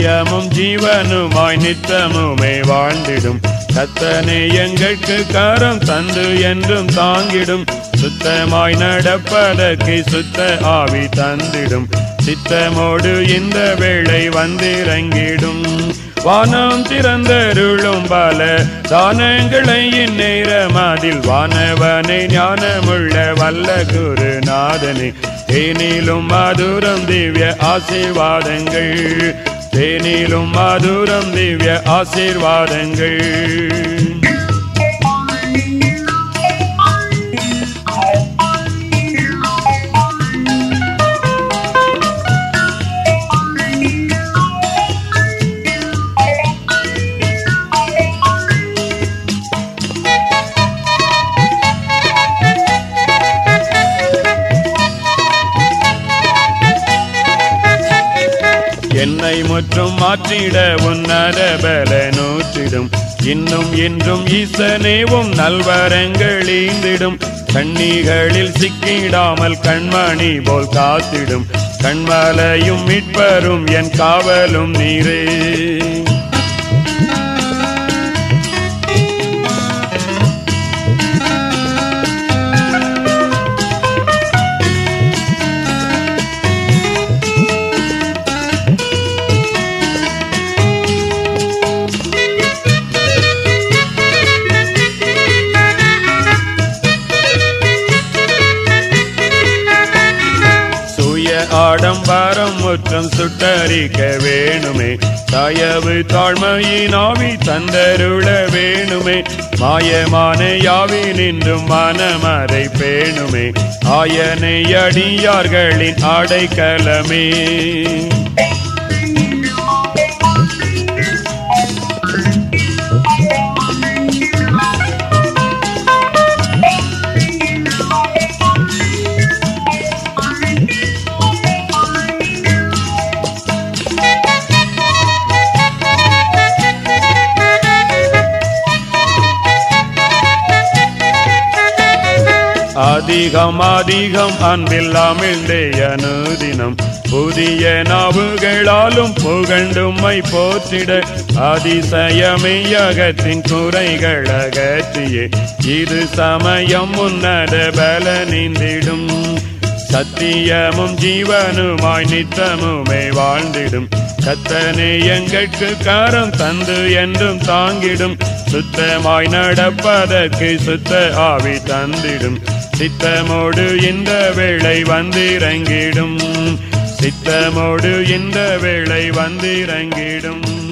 சத்தியமும் ஜீவனுமாய் நித்தமுமே வாழ்ந்திடும் கத்தனை எங்களுக்கு கரம் தந்து என்றும் தாங்கிடும் சுத்தமாய் நடப்பதற்கு சுத்த ஆவி தந்திடும் சித்தமோடு இந்த வேளை வந்திறங்கிடும் வானம் திறந்தருளும் பல தானங்களை இந்நேரம் அதில் வானவனை ஞானமுள்ள வல்ல குருநாதனே தேனிலும் மதுரம் திவ்ய ஆசீர்வாதங்கள் தேனிலும் மதுரம் திவ்ய ஆசீர்வாதங்கள் என்னை முற்றும் மாற்றிட உன்னத பல நூற்றிடும் இன்னும் இன்றும் ஈசனேவும் நல்வரங்கள் ஈந்திடும் கண்ணிகளில் சிக்கிடாமல் கண்மணி போல் காத்திடும் கண்மலையும் மீட்பரும் என் காவலும் நீரே சுய ஆடம்பரம் முற்றம் சுட்டரிக்க வேணுமே தயவு தாழ்மையின் ஆவி தந்தருள வேணுமே மாயமான யாவி நின்றும் மனமதை பேணுமே ஆயனை அடியார்களின் அடைக்கலமே அதிகம் அதிகம் அன்பில் அமிழ்ந்தே அனுதினம் புதிய நாவுகளாலும் புகழ்ந்தும்மை போற்றிட அதிசயமையகத்தின் குறைகள் அகற்றியே இது சமயம் உன்னத பல நீந்திடும் சத்தியமும் ஜீவனுமாய் நித்தமுமே வாழ்ந்திடும் கத்தனை எங்களுக்கு கரம் தந்து என்றும் தாங்கிடும் சுத்தமாய் நடப்பதற்கு சுத்த ஆவி தந்திடும் சித்தமோடு இந்த வேளை வந்திறங்கிடும் சித்தமோடு இந்த வேளை வந்திறங்கிடும்